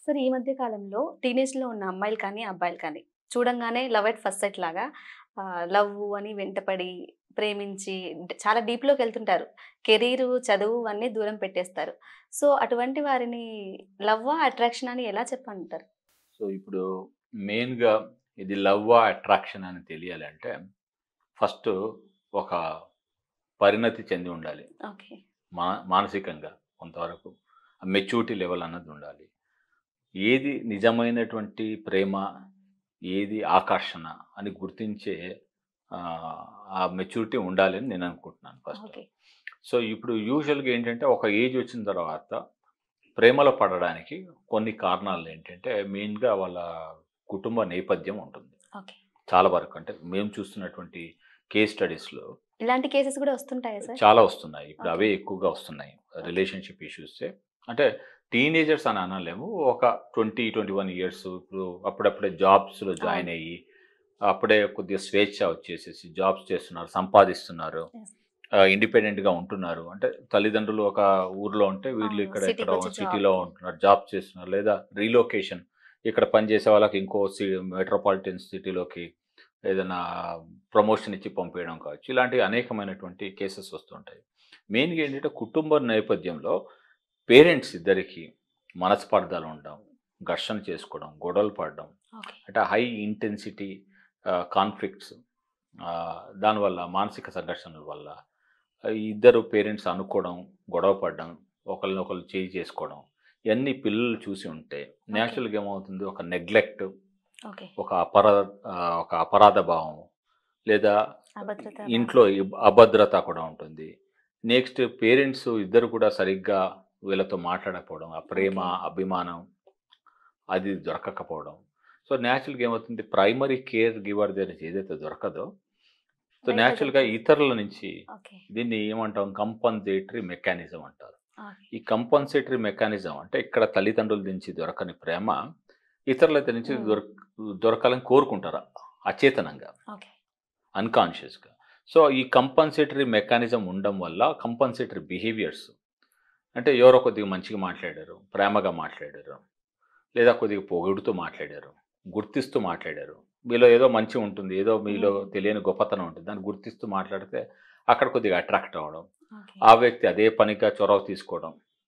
సరే ఈ మధ్య కాలంలో టీనేజ్లో ఉన్న అమ్మాయిలు కానీ అబ్బాయిలు కానీ చూడంగానే లవ్ ఎట్ ఫస్ట్ సెట్ లాగా లవ్ అని వెంటపడి ప్రేమించి డ్- చాలా డీప్లోకి వెళ్తుంటారు కెరీర్ చదువు అన్నీ దూరం పెట్టేస్తారు సో అటువంటి వారిని లవ్ అట్రాక్షన్ అని ఎలా చెప్పంటారు సో ఇప్పుడు మెయిన్గా ఇది లవ్ అట్రాక్షన్ అని తెలియాలంటే ఫస్ట్ ఒక పరిణతి చెంది ఉండాలి ఓకే మా మానసికంగా కొంతవరకు మెచ్యూరిటీ లెవెల్ అన్నది ఉండాలి ఏది నిజమైనటువంటి ప్రేమ ఏది ఆకర్షణ అని గుర్తించే ఆ, ఆ మెచ్యూరిటీ ఉండాలి అని నేను అనుకుంటున్నాను ఫస్ట్ ఓకే సో ఇప్పుడు యూజువల్గా ఏంటంటే ఒక ఏజ్ వచ్చిన తర్వాత ప్రేమలో పడడానికి కొన్ని కారణాలు ఏంటంటే మెయిన్గా వాళ్ళ కుటుంబ నేపథ్యం ఉంటుంది ఓకే చాలా వరకు అంటే మేము చూస్తున్నటువంటి కేస్ స్టడీస్లో ఇలాంటి కేసెస్ కూడా వస్తుంటాయా సార్ చాలా వస్తున్నాయి ఇప్పుడు Okay. అవే ఎక్కువగా వస్తున్నాయి రిలేషన్షిప్ ఇష్యూస్ అంటే టీనేజర్స్ అని అనలేము ఒక ట్వంటీ ట్వంటీ వన్ ఇయర్స్ ఇప్పుడు అప్పుడప్పుడే జాబ్స్లో జాయిన్ అవును. అయ్యి అప్పుడే కొద్దిగా స్వేచ్ఛ వచ్చేసేసి జాబ్స్ చేస్తున్నారు సంపాదిస్తున్నారు Yes. ఇండిపెండెంట్గా ఉంటున్నారు అంటే తల్లిదండ్రులు ఒక ఊర్లో ఉంటే వీళ్ళు అవును, ఇక్కడ city కి ఇక్కడ వచ్చి సిటీలో job. ఉంటున్నారు జాబ్ చేస్తున్నారు లేదా రీలొకేషన్ ఇక్కడ పనిచేసే వాళ్ళకి ఇంకో సి మెట్రోపాలిటన్ సిటీలోకి ఏదైనా ప్రమోషన్ ఇచ్చి పంపించడం కావచ్చు ఇలాంటి అనేకమైనటువంటి కేసెస్ వస్తుంటాయి మెయిన్గా ఏంటంటే కుటుంబ నేపథ్యంలో పేరెంట్స్ ఇద్దరికి మనస్పర్ధలు ఉండడం ఘర్షణ చేసుకోవడం గొడవలు పడడం ఓకే అంటే హై ఇంటెన్సిటీ కాన్ఫ్లిక్ట్స్ దానివల్ల మానసిక సంఘర్షణల వల్ల ఆ, ఇద్దరు పేరెంట్స్ అనుకోవడం గొడవ పడడం ఒకరిని ఒకరు చేయి చేసుకోవడం ఇవన్నీ పిల్లలు చూసి ఉంటే న్యాచురల్గా ఏమవుతుంది ఒక నెగ్లెక్ట్ ఓకే ఒక అపరాధ ఆ, ఒక అపరాధ భావం లేదా అభద్రత ఇంట్లో ఇబ్- అభద్రత కూడా ఉంటుంది నెక్స్ట్ పేరెంట్స్ ఇద్దరు కూడా సరిగ్గా వీళ్ళతో మాట్లాడకపోవడం ఆ ప్రేమ Okay. అభిమానం అది దొరకకపోవడం సో న్యాచురల్గా ఏమవుతుంది ప్రైమరీ కేర్ గివర్ దగ్గర ఏదైతే దొరకదో సో బయట న్యాచురల్గా దొరకదు. ఇతరుల నుంచి ఓకే దీన్ని ఏమంటాం కంపన్సేటరీ మెకానిజం అంటారు ఓకే ఈ కంపన్సేటరీ మెకానిజం అంటే ఇక్కడ తల్లిదండ్రుల నుంచి దొరకని ప్రేమ ఇతరుల దగ్గర నుంచి Hmm. దొరక దొరకాలని కోరుకుంటారు అచేతనంగా ఓకే అన్కాన్షియస్గా సో ఈ కంపన్సేటరీ మెకానిజం ఉండడం వల్ల కంపన్సేటరీ బిహేవియర్స్ అంటే ఎవరో కొద్దిగా మంచిగా మాట్లాడారు ప్రేమగా మాట్లాడారు లేదా కొద్దిగా పొగుడుతూ మాట్లాడారు గుర్తిస్తూ మాట్లాడారు మీలో ఏదో మంచి ఉంటుంది ఏదో మీలో Hmm. తెలియని గొప్పతనం ఉంటుంది దాన్ని గుర్తిస్తూ మాట్లాడితే అక్కడ కొద్దిగా అట్రాక్ట్ అవ్వడం ఓకే ఆ వ్యక్తి అదే పనిగా చొరవ తీసుకోవడం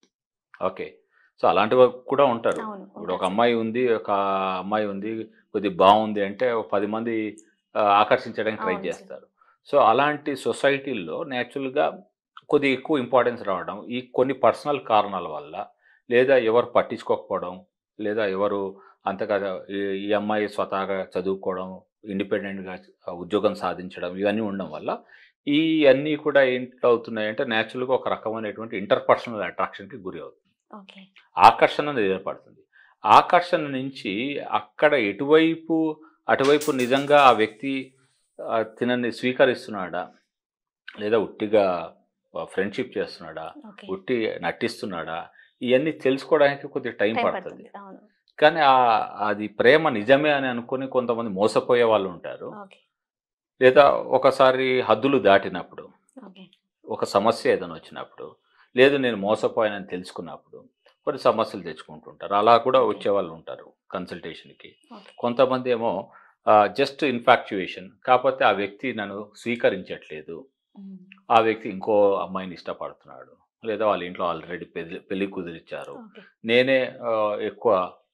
ఓకే సో అలాంటివి కూడా ఉంటారు అవును ఇప్పుడు ఒక ఉంటారు అమ్మాయి ఉంది ఒక అమ్మాయి ఉంది కొద్దిగా బాగుంది అంటే ఒక పది మంది ఆ, ఆకర్షించడానికి ట్రై అవును సార్. చేస్తారు సో అలాంటి సొసైటీల్లో న్యాచురల్గా కొద్దిగా ఎక్కువ ఇంపార్టెన్స్ రావడం ఈ కొన్ని పర్సనల్ కారణాల వల్ల లేదా ఎవరు పట్టించుకోకపోవడం లేదా ఎవరు అంతగా ఈ- ఈ అమ్మాయి స్వతహాగా చదువుకోవడం ఇండిపెండెంట్గా ఉద్యోగం సాధించడం ఇవన్నీ ఉండడం వల్ల ఈ అన్నీ కూడా ఏంటి అవుతున్నాయి అంటే న్యాచురల్గా ఒక రకమైనటువంటి ఇంటర్పర్సనల్ అట్రాక్షన్కి గురి అవుతుంది ఓకే ఆకర్షణ అనేది ఏర్పడుతుంది ఆకర్షణ నుంచి అక్కడ ఎటువైపు అటువైపు నిజంగా ఆ వ్యక్తి ఆ, తినని స్వీకరిస్తున్నాడా లేదా ఉట్టిగా ఫ్రెండ్షిప్ చేస్తున్నాడా ఓకే ఉట్టి నటిస్తున్నాడా ఇవన్నీ తెలుసుకోవడానికి కొద్దిగా టైం టైం పడుతుంది పడుతుంది అవును కానీ ఆ అది ప్రేమ నిజమే అని అనుకుని కొంతమంది మోసపోయే వాళ్ళు ఉంటారు ఓకే లేదా ఒకసారి హద్దులు దాటినప్పుడు ఓకే ఒక సమస్య ఏదైనా వచ్చినప్పుడు లేదు నేను మోసపోయానని తెలుసుకున్నప్పుడు కొన్ని సమస్యలు తెచ్చుకుంటుంటారు అలా కూడా Okay. వచ్చే వాళ్ళు ఉంటారు కన్సల్టేషన్కి ఓకే కొంతమంది ఏమో జస్ట్ ఇన్ఫాక్చుయేషన్ కాకపోతే ఆ వ్యక్తి నన్ను స్వీకరించట్లేదు ఉమ్. ఆ వ్యక్తి ఇంకో అమ్మాయిని ఇష్టపడుతున్నాడు లేదా వాళ్ళ ఇంట్లో ఆల్రెడీ పెళ్లి పెళ్లి కుదిరిచ్చారు ఓకే నేనే ఆ, ఎక్కువ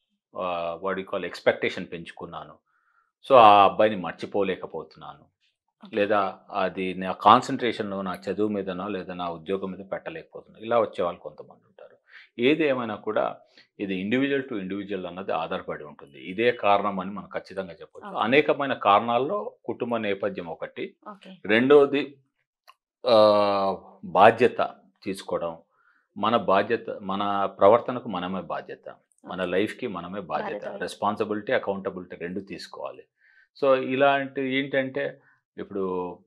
వాడి కాల్ ఎక్స్పెక్టేషన్ పెంచుకున్నాను సో ఆ అబ్బాయిని మర్చిపోలేకపోతున్నాను ఓకే. లేదా అది నా కాన్సన్ట్రేషన్ నా చదువు మీదనో లేదా నా ఉద్యోగం మీద పెట్టలేకపోతున్నాను ఇలా వచ్చే వాళ్ళు కొంతమంది ఉంటారు ఏది ఏమైనా కూడా ఇది ఇండివిజువల్ టు ఇండివిజువల్ అన్నది ఆధారపడి ఉంటుంది ఇదే కారణం అని మనం ఖచ్చితంగా చెప్పొచ్చు Okay. అనేకమైన కారణాల్లో కుటుంబ నేపథ్యం ఒకటి ఓకే రెండవది ఆ, బాధ్యత తీసుకోవడం మన బాధ్యత మన ప్రవర్తనకు మనమే బాధ్యత మన లైఫ్కి మనమే బాధ్యత బాధ్యత. రెస్పాన్సిబిలిటీ అకౌంటబిలిటీ రెండు తీసుకోవాలి సో ఇలాంటి ఏంటంటే ఇప్పుడు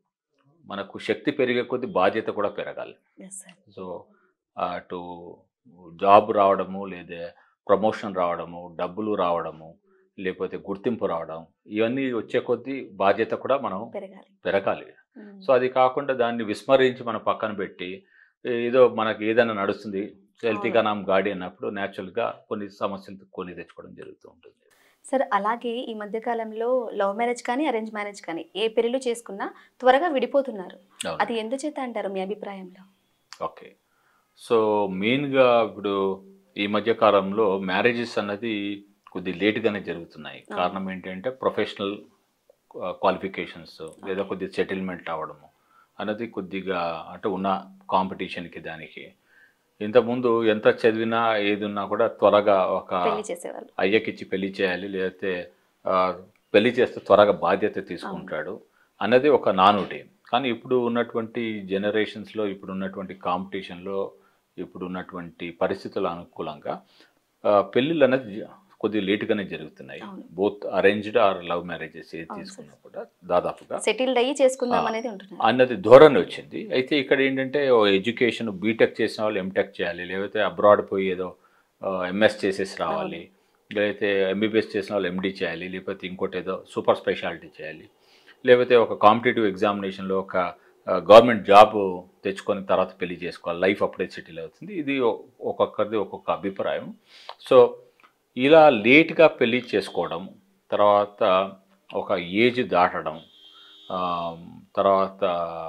మనకు శక్తి పెరిగే కొద్దీ బాధ్యత కూడా పెరగాలి ఎస్ సార్ సో అటు జాబ్ రావడము లేదా ప్రమోషన్ రావడము డబ్బులు రావడము లేకపోతే గుర్తింపు రావడం ఇవన్నీ వచ్చే కొద్దీ బాధ్యత కూడా మనం పెరగాలి పెరగాలి ఉమ్. సో అది కాకుండా దాన్ని విస్మరించి మనం పక్కన పెట్టి ఏదో మనకి ఏదైనా నడుస్తుంది చల్తిగా నామ్ గాడి అన్నప్పుడు న్యాచురల్గా కొన్ని సమస్యలు కొని తెచ్చుకోవడం జరుగుతూ ఉంటుంది సార్ అలాగే ఈ మధ్య కాలంలో లవ్ మ్యారేజ్ కానీ అరేంజ్ మ్యారేజ్ కానీ ఏ పెళ్లిళ్ళు చేసుకున్నా త్వరగా విడిపోతున్నారు అవును. అది ఎందుచేత అంటారు మీ అభిప్రాయంలో ఓకే సో మెయిన్గా ఇప్పుడు ఈ మధ్య కాలంలో మ్యారేజెస్ అన్నది కొద్ది లేట్గానే జరుగుతున్నాయి అవును. కారణం ఏంటంటే ప్రొఫెషనల్ క్వాలిఫికేషన్స్ లేదా Okay. కొద్దిగా సెటిల్మెంట్ అవ్వడము అన్నది కొద్దిగా అంటే ఉన్న కాంపిటీషన్కి దానికి ఇంతకుముందు ఎంత చదివినా ఏది ఉన్నా కూడా త్వరగా ఒక పెళ్లి చేసేవాళ్ళు అయ్యకిచ్చి పెళ్లి చేయాలి లేకపోతే ఆ, పెళ్లి చేస్తే త్వరగా బాధ్యత తీసుకుంటాడు అన్నది ఒక నానుడి కానీ ఇప్పుడు ఉన్నటువంటి జనరేషన్స్లో ఇప్పుడు ఉన్నటువంటి కాంపిటీషన్లో ఇప్పుడు ఉన్నటువంటి పరిస్థితుల అనుకూలంగా ఆ, పెళ్ళిళ్ళు అనేది కొద్దిగా లేటుగానే జరుగుతున్నాయి అవును. Both arranged or love marriages ఏది అవును తీసుకున్నా కూడా దాదాపుగా సెటిల్డ్ అయ్యి చేసుకుందాం ఆ. అనేది ఉంటున్నారు అన్నది ధోరణి వచ్చింది అయితే ఇక్కడ ఏంటంటే ఓ ఎడ్యుకేషన్ బీటెక్ చేసిన వాళ్ళు ఎంటెక్ చేయాలి లేకపోతే అబ్రాడ్ పోయి ఏదో ఎంఎస్ చేసేసి రావాలి లేకపోతే ఎంబీబీఎస్ చేసిన వాళ్ళు ఎండి చేయాలి లేకపోతే ఇంకోటి ఏదో సూపర్ స్పెషాలిటీ చేయాలి లేకపోతే ఒక కాంపిటేటివ్ ఎగ్జామినేషన్లో ఒక గవర్నమెంట్ జాబ్ తెచ్చుకొని తర్వాత పెళ్లి చేసుకోవాలి లైఫ్ అప్పుడే సెటిల్ అవుతుంది ఇది ఒ- ఒక్కొక్కరిది ఒక్కొక్క అభిప్రాయం సో ఇలా లేట్గా పెళ్లి చేసుకోవడం తర్వాత ఒక ఏజ్ దాటడం ఆ, తర్వాత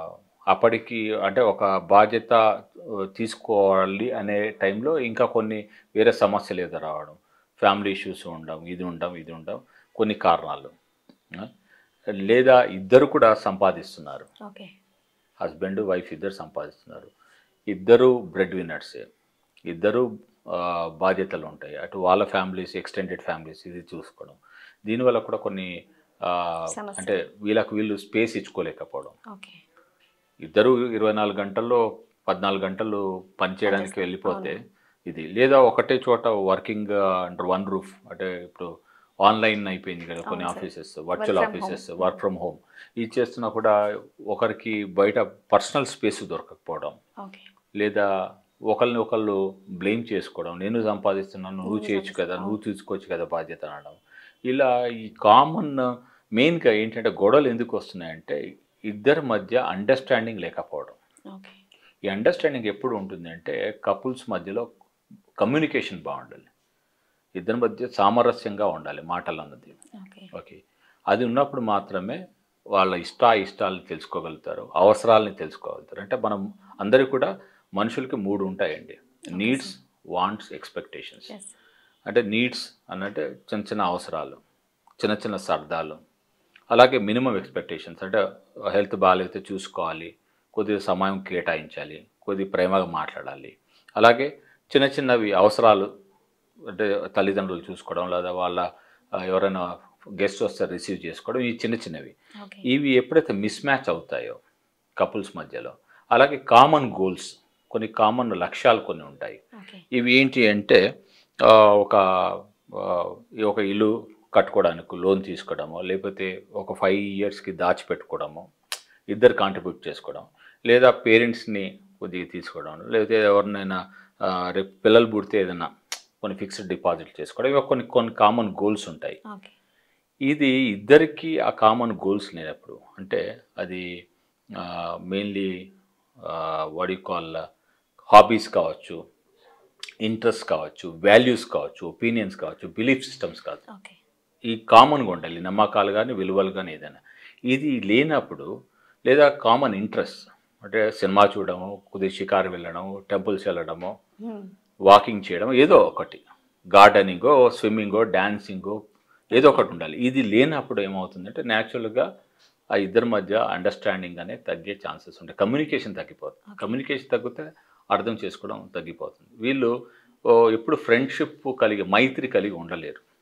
అప్పటికి అంటే ఒక బాధ్యత ఆ, తీసుకోవాలి అనే టైంలో ఇంకా కొన్ని వేరే సమస్యలు ఎదురవడం ఫ్యామిలీ ఇష్యూస్ ఉండడం ఇది ఉండడం ఇది ఉండడం కొన్ని కారణాలు ఆ, లేదా ఇద్దరు కూడా సంపాదిస్తున్నారు ఓకే హస్బెండ్ వైఫ్ ఇద్దరు సంపాదిస్తున్నారు ఇద్దరు బ్రెడ్ విన్నర్సే ఇద్దరు ఆ, బాధ్యతలు ఉంటాయి అటు వాళ్ళ ఫ్యామిలీస్ ఎక్స్టెండెడ్ ఫ్యామిలీస్ ఇది చూసుకోవడం దీనివల్ల కూడా కొన్ని ఆ, సమస్యలు. అంటే వీళ్ళకి వీళ్ళు స్పేస్ ఇచ్చుకోలేకపోవడం ఓకే ఇద్దరు ఇరవై నాలుగు గంటల్లో పద్నాలుగు గంటలు పనిచేయడానికి పనిచేస్తారు. వెళ్ళిపోతే ఇది లేదా ఒకటే చోట వర్కింగ్ అండర్ వన్ రూఫ్ అంటే ఇప్పుడు ఆన్లైన్ అయిపోయింది కదా కొన్ని అవును sir. Offices virtual from offices home. Work from home ఇది చేస్తున్నా కూడా ఒకరికి బయట పర్సనల్ స్పేస్ దొరకకపోవడం ఓకే లేదా ఒకరిని ఒకళ్ళు బ్లేమ్ చేసుకోవడం నేను సంపాదిస్తున్నాను నువ్వు నువ్వు చేయొచ్చు కదా సంపాదిస్తావు. నువ్వు తీసుకోవచ్చు కదా బాధ్యత అనడం ఇలా ఈ కామన్ మెయిన్గా ఏంటంటే గొడవలు ఎందుకు వస్తున్నాయంటే ఇద్దరి మధ్య అండర్స్టాండింగ్ లేకపోవడం ఓకే ఈ అండర్స్టాండింగ్ ఎప్పుడు ఉంటుంది అంటే కపుల్స్ మధ్యలో కమ్యూనికేషన్ బాగుండాలి ఇద్దరి మధ్య సామరస్యంగా ఉండాలి మాటలు అన్నది ఓకే ఓకే అది ఉన్నప్పుడు మాత్రమే వాళ్ళ ఇష్ట ఇష్టాలను తెలుసుకోగలుగుతారు అవసరాలని తెలుసుకోగలుగుతారు అంటే మనం అందరికీ కూడా మనుషులకి మూడు ఉంటాయండి నీడ్స్ వాంట్స్ ఎక్స్పెక్టేషన్స్ ఎస్ అంటే నీడ్స్ అనంటే చిన్న చిన్న అవసరాలు చిన్న చిన్న సరదాలు అలాగే మినిమం ఎక్స్పెక్టేషన్స్ అంటే హెల్త్ బాగాలేకపోతే చూసుకోవాలి కొద్దిగా సమయం కేటాయించాలి కొద్దిగా ప్రేమగా మాట్లాడాలి అలాగే చిన్న చిన్నవి అవసరాలు అంటే తల్లిదండ్రులు చూసుకోవడం లేదా వాళ్ళ ఆ, ఎవరైనా గెస్ట్ వస్తే రిసీవ్ చేసుకోవడం ఈ చిన్న చిన్నవి ఓకే ఇవి ఎప్పుడైతే మిస్ మ్యాచ్ అవుతాయో కపుల్స్ మధ్యలో అలాగే కామన్ గోల్స్ కొన్ని కామన్ లక్ష్యాలు కొన్ని ఉంటాయి ఓకే ఇవి ఏంటి అంటే ఆ, ఒక ఆ, ఈ ఒక ఇల్లు కట్టుకోవడానికి లోన్ తీసుకోవడమో లేకపోతే ఒక ఫైవ్ ఇయర్స్కి దాచిపెట్టుకోవడమో ఇద్దరు కాంట్రిబ్యూట్ చేసుకోవడం లేదా పేరెంట్స్ని కొద్దిగా తీసుకోవడం లేకపోతే ఎవరినైనా ఆ, రేపు పిల్లలు పుడితే ఏదైనా కొన్ని ఫిక్స్డ్ డిపాజిట్ చేసుకోవడం ఇవి కొన్ని కొన్ని కామన్ గోల్స్ ఉంటాయి ఓకే ఇది ఇద్దరికి ఆ కామన్ గోల్స్ లేనప్పుడు అంటే అది మెయిన్లీ వడి కాల్ హాబీస్ కావచ్చు ఇంట్రెస్ట్ కావచ్చు వాల్యూస్ కావచ్చు ఒపీనియన్స్ కావచ్చు బిలీఫ్ సిస్టమ్స్ కావచ్చు ఓకే ఈ కామన్గా ఉండాలి నమ్మకాలు కానీ విలువలు కానీ ఏదైనా ఇది లేనప్పుడు లేదా కామన్ ఇంట్రెస్ట్ అంటే సినిమా చూడడము కొద్దిగా షికారు వెళ్ళడము టెంపుల్స్ వెళ్ళడము వాకింగ్ చేయడం ఏదో ఒకటి గార్డెనింగో స్విమ్మింగో డాన్సింగో ఏదో ఒకటి ఉండాలి ఇది లేనప్పుడు ఏమవుతుందంటే న్యాచురల్గా ఆ ఇద్దరి మధ్య అండర్స్టాండింగ్ అనేది తగ్గే ఛాన్సెస్ ఉంటాయి కమ్యూనికేషన్ తగ్గిపోతుంది Okay. కమ్యూనికేషన్ తగ్గితే అర్థం చేసుకోవడం తగ్గిపోతుంది వీళ్ళు ఓ, ఎప్పుడు ఫ్రెండ్షిప్ కలిగి మైత్రి కలిగి ఉండలేరు